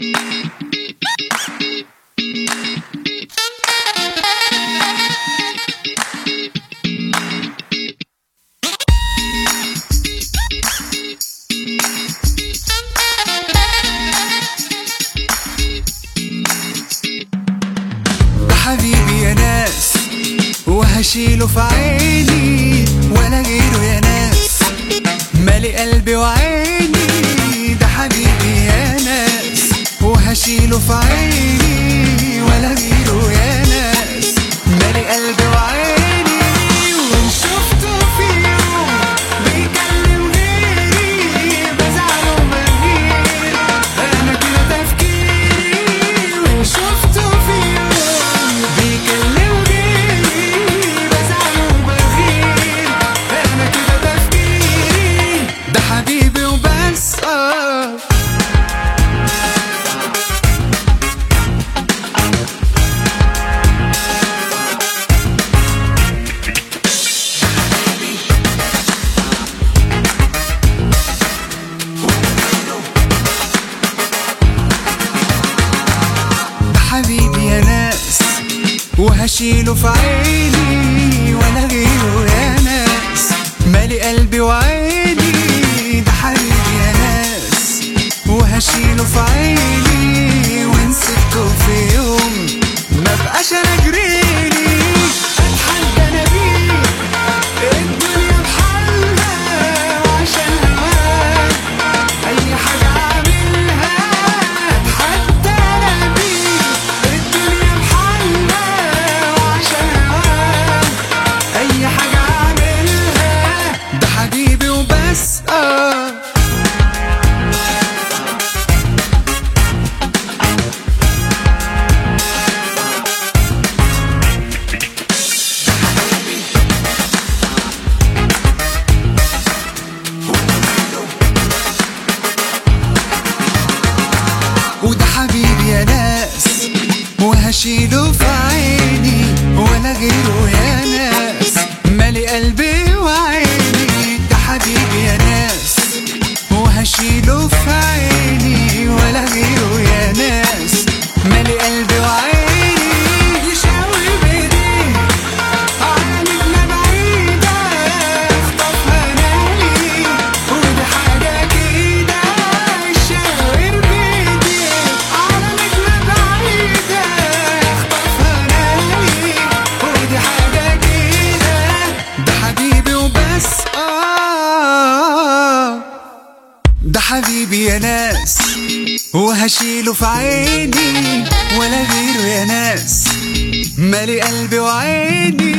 ده حبيبي يا ناس وهشيله في عيني ولا غيره يا ناس مالي قلبي وعيني ده حبيبي يا ناس وهشيله في عيني ولا غيره يا ناس مالي قلبي وعيني وان شفته في يوم بيكلم غيري بزعل وبغير انا كده تفكيري وان شفته في يوم بيكلم غيري بزعل وبغير انا كده تفكيري ده حبيبي وبس آه ده حبيبي يا ناس وهشيله في عيني ولا غيره يا ناس مالي قلبي وعيني ده حبيبي يا ناس وهشيله في عيني وان سبته في يوم ما بقاش انا جريلي اتحدى انا بيه الدنيا بحالها وعشان هواك اي حاجة اعملها اتحدى انا بيه الدنيا بحالها وعشان هواك اي حاجة اعملها ده حبيبي وبس اه وده حبيبي يا ناس وهشيله في عيني ولا غيره يا ناس مالي قلبي وعيني ده حبيبي يا ناس وهشيله في عيني ولا غيره يا ناس مالي قلبي وعيني يشاور بايديه عالمنا بعيدة اخطفها نالي ودي حاجة كده يشاور بايديه عالمنا بعيدة اخطفها نالي ودي حاجة كده ده حبيبي وبس آه ده حبيبي يا ناس وهشيله في عيني ولا غيره يا ناس مالي قلبي وعيني